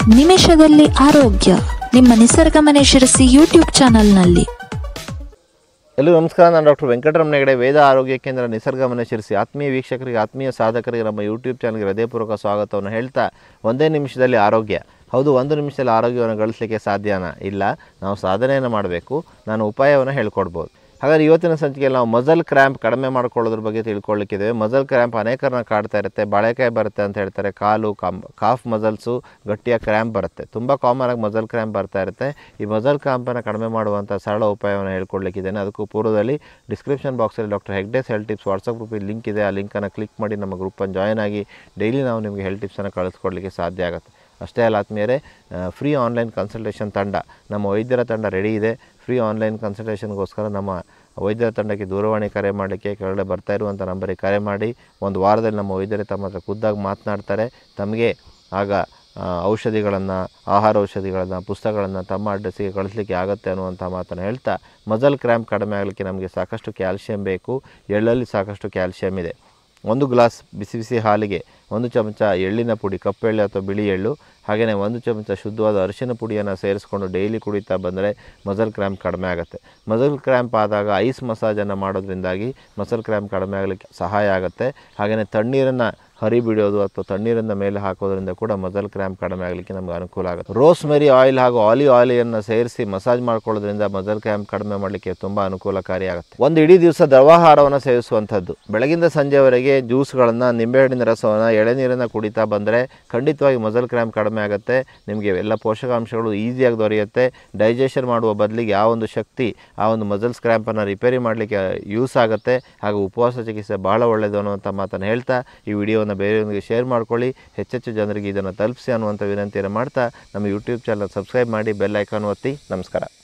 ನಿಮಿಷದಲ್ಲಿ ಆರೋಗ್ಯ ನಿಮ್ಮ ನಿಸರ್ಗ ಮನೆ ಶಿರಸಿ ಯೂಟ್ಯೂಬ್ ಚಾನಲ್ನಲ್ಲಿ ಎಲ್ಲರಿಗೂ ನಮಸ್ಕಾರ ನಾನು ಡಾಕ್ಟರ್ ವೆಂಕಟರಮಣ ಹೆಗಡೆ ವೇದ ಆರೋಗ್ಯ ಕೇಂದ್ರ ನಿಸರ್ಗ ಮನೆ ಶಿರಿಸಿ ಆತ್ಮೀಯ ವೀಕ್ಷಕರಿಗೆ ಆತ್ಮೀಯ ಸಾಧಕರಿಗೆ ನಮ್ಮ ಯೂಟ್ಯೂಬ್ ಚಾನಲ್ಗೆ ಹೃದಯಪೂರ್ವಕ ಸ್ವಾಗತವನ್ನು ಹೇಳ್ತಾ ಒಂದೇ ನಿಮಿಷದಲ್ಲಿ ಆರೋಗ್ಯ ಹೌದು ಒಂದು ನಿಮಿಷದಲ್ಲಿ ಆರೋಗ್ಯವನ್ನು ಗಳಿಸಲಿಕ್ಕೆ ಸಾಧ್ಯನಾ ಇಲ್ಲ ನಾವು ಸಾಧನೆಯನ್ನು ಮಾಡಬೇಕು ನಾನು ಉಪಾಯವನ್ನು ಹೇಳ್ಕೊಡ್ಬೋದು ಹಾಗಾದ್ರೆ ಇವತ್ತಿನ ಸಂಚಿಕೆಯಲ್ಲಿ ನಾವು ಮಜಲ್ ಕ್ರ್ಯಾಂಪ್ ಕಡಿಮೆ ಮಾಡ್ಕೊಳ್ಳೋದ್ರ ಬಗ್ಗೆ ತಿಳ್ಕೊಳ್ಳಿಕ್ಕಿದ್ದೇವೆ ಮಜಲ್ ಕ್ರ್ಯಾಂಪ್ ಅನೇಕರನ್ನ ಕಾಡ್ತಾ ಇರುತ್ತೆ ಬಾಳೆಕಾಯಿ ಬರುತ್ತೆ ಅಂತ ಹೇಳ್ತಾರೆ ಕಾಲು ಕಾಮ್ ಕಾಫ್ ಮಜಲ್ಸು ಗಟ್ಟಿಯಾಗಿ ಕ್ರ್ಯಾಂಪ್ ಬರುತ್ತೆ ತುಂಬ ಕಾಮನ್ ಆಗಿ ಮಜಲ್ ಕ್ರ್ಯಾಂಪ್ ಬರ್ತಾ ಇರುತ್ತೆ ಈ ಮಜಲ್ ಕ್ರ್ಯಾಂಪನ್ನು ಕಡಿಮೆ ಮಾಡುವಂಥ ಸರಳ ಉಪಾಯವನ್ನು ಹೇಳ್ಕೊಡ್ಲಿಕ್ಕಿದ್ದೇನೆ ಅದಕ್ಕೂ ಪೂರ್ವದಲ್ಲಿ ಡಿಸ್ಕ್ರಿಪ್ಷನ್ ಬಾಕ್ಸಲ್ಲಿ doctor Hegde's health tips WhatsApp ಗ್ರೂಪಿಗೆ ಲಿಂಕ್ ಇದೆ ಆ ಲಿಂಕನ್ನು ಕ್ಲಿಕ್ ಮಾಡಿ ನಮ್ಮ ಗ್ರೂಪನ್ನು ಜಾಯ್ನ್ ಆಗಿ ಡೈಲಿ ನಾವು ನಿಮಗೆ ಹೆಲ್ತ್ ಟಿಪ್ಸನ್ನು ಕಳಿಸ್ಕೊಡ್ಲಿಕ್ಕೆ ಸಾಧ್ಯ ಆಗುತ್ತೆ ಅಷ್ಟೇ ಅಲ್ಲ ಆತ್ಮೀಯರೇ ಫ್ರೀ ಆನ್ಲೈನ್ ಕನ್ಸಲ್ಟೇಷನ್ ತಂಡ ನಮ್ಮ ವೈದ್ಯರ ತಂಡ ರೆಡಿ ಇದೆ ಫ್ರೀ ಆನ್ಲೈನ್ ಕನ್ಸಲ್ಟೇಷನ್ಗೋಸ್ಕರ ನಮ್ಮ ವೈದ್ಯರ ತಂಡಕ್ಕೆ ದೂರವಾಣಿ ಕರೆ ಮಾಡಲಿಕ್ಕೆ ಕೆಳಗಡೆ ಬರ್ತಾ ಇರುವಂಥ ನಂಬರಿಗೆ ಕರೆ ಮಾಡಿ ಒಂದು ವಾರದಲ್ಲಿ ನಮ್ಮ ವೈದ್ಯರೇ ತಮ್ಮ ಹತ್ರ ಖುದ್ದಾಗಿ ಮಾತನಾಡ್ತಾರೆ ತಮಗೆ ಆಗ ಔಷಧಿಗಳನ್ನು ಆಹಾರ ಔಷಧಿಗಳನ್ನು ಪುಸ್ತಕಗಳನ್ನು ತಮ್ಮ ಅಡ್ರೆಸ್ಸಿಗೆ ಕಳಿಸ್ಲಿಕ್ಕೆ ಆಗುತ್ತೆ ಅನ್ನುವಂಥ ಮಾತನ್ನು ಹೇಳ್ತಾ ಮಜಲ್ ಕ್ರ್ಯಾಂಪ್ ಕಡಿಮೆ ಆಗಲಿಕ್ಕೆ ನಮಗೆ ಸಾಕಷ್ಟು ಕ್ಯಾಲ್ಶಿಯಂ ಬೇಕು ಎಳ್ಳಲ್ಲಿ ಸಾಕಷ್ಟು ಕ್ಯಾಲ್ಶಿಯಂ ಇದೆ ಒಂದು ಗ್ಲಾಸ್ ಬಿಸಿ ಬಿಸಿ ಹಾಲಿಗೆ ಒಂದು ಚಮಚ ಎಳ್ಳಿನ ಪುಡಿ ಕಪ್ಪು ಎಳ್ಳು ಅಥವಾ ಬಿಳಿ ಎಳ್ಳು ಹಾಗೆಯೇ ಒಂದು ಚಮಚ ಶುದ್ಧವಾದ ಅರಿಶಿನ ಪುಡಿಯನ್ನು ಸೇರಿಸ್ಕೊಂಡು ಡೈಲಿ ಕುಡಿತಾ ಬಂದರೆ ಮಸಲ್ ಕ್ರ್ಯಾಂಪ್ ಕಡಿಮೆ ಆಗುತ್ತೆ ಮಸಲ್ ಕ್ರ್ಯಾಂಪ್ ಆದಾಗ ಐಸ್ ಮಸಾಜನ್ನು ಮಾಡೋದ್ರಿಂದಾಗಿ ಮಸಲ್ ಕ್ರ್ಯಾಂಪ್ ಕಡಿಮೆ ಆಗಲಿಕ್ಕೆ ಸಹಾಯ ಆಗುತ್ತೆ ಹಾಗೆಯೇ ತಣ್ಣೀರನ್ನು ಹರಿಬಿಡೋದು ಅಥವಾ ತಣ್ಣೀರನ್ನು ಮೇಲೆ ಹಾಕೋದ್ರಿಂದ ಕೂಡ ಮಸಲ್ ಕ್ರ್ಯಾಂಪ್ ಕಡಿಮೆ ಆಗಲಿಕ್ಕೆ ನಮಗೆ ಅನುಕೂಲ ಆಗುತ್ತೆ ರೋಸ್ಮೆರಿ ಆಯಿಲ್ ಹಾಗೂ ಆಲಿವ್ ಆಯಿಲನ್ನು ಸೇರಿಸಿ ಮಸಾಜ್ ಮಾಡ್ಕೊಳ್ಳೋದ್ರಿಂದ ಮಸಲ್ ಕ್ರ್ಯಾಂಪ್ ಕಡಿಮೆ ಮಾಡಲಿಕ್ಕೆ ತುಂಬ ಅನುಕೂಲಕಾರಿಯಾಗುತ್ತೆ ಒಂದು ಇಡೀ ದಿವಸ ದ್ರವಾಹಾರವನ್ನು ಸೇವಿಸುವಂಥದ್ದು ಬೆಳಗಿಂದ ಸಂಜೆವರೆಗೆ ಜ್ಯೂಸ್ಗಳನ್ನು ನಿಂಬೆಹಣ್ಣಿನ ರಸವನ್ನು ಎಳೆನೀರನ್ನು ಕುಡಿತಾ ಬಂದರೆ ಖಂಡಿತವಾಗಿ ಮಸಲ್ ಕ್ರ್ಯಾಂಪ್ ಕಡಿಮೆ ಆಗುತ್ತೆ ನಿಮಗೆ ಎಲ್ಲ ಪೋಷಕಾಂಶಗಳು ಈಸಿಯಾಗಿ ದೊರೆಯುತ್ತೆ ಡೈಜೆಷನ್ ಮಾಡುವ ಬದಲಿಗೆ ಆ ಒಂದು ಶಕ್ತಿ ಆ ಒಂದು ಮಸಲ್ಸ್ ಕ್ರ್ಯಾಂಪನ್ನು ರಿಪೇರಿ ಮಾಡಲಿಕ್ಕೆ ಯೂಸ್ ಆಗುತ್ತೆ ಹಾಗೂ ಉಪವಾಸ ಚಿಕಿತ್ಸೆ ಬಹಳ ಒಳ್ಳೆಯದು ಅನ್ನುವಂಥ ಮಾತನ್ನು ಹೇಳ್ತಾ ಈ ವಿಡಿಯೋವನ್ನು ಬೇರೆಯವರಿಗೆ ಶೇರ್ ಮಾಡ್ಕೊಳ್ಳಿ ಹೆಚ್ಚೆಚ್ಚು ಜನರಿಗೆ ಇದನ್ನು ತಲುಪಿಸಿ ಅನ್ನುವಂಥ ವಿನಂತಿಯನ್ನು ಮಾಡ್ತಾ ನಮ್ಮ ಯೂಟ್ಯೂಬ್ ಚಾನಲ್ ಸಬ್ಸ್ಕ್ರೈಬ್ ಮಾಡಿ ಬೆಲ್ ಐಕಾನ್ ಒತ್ತಿ ನಮಸ್ಕಾರ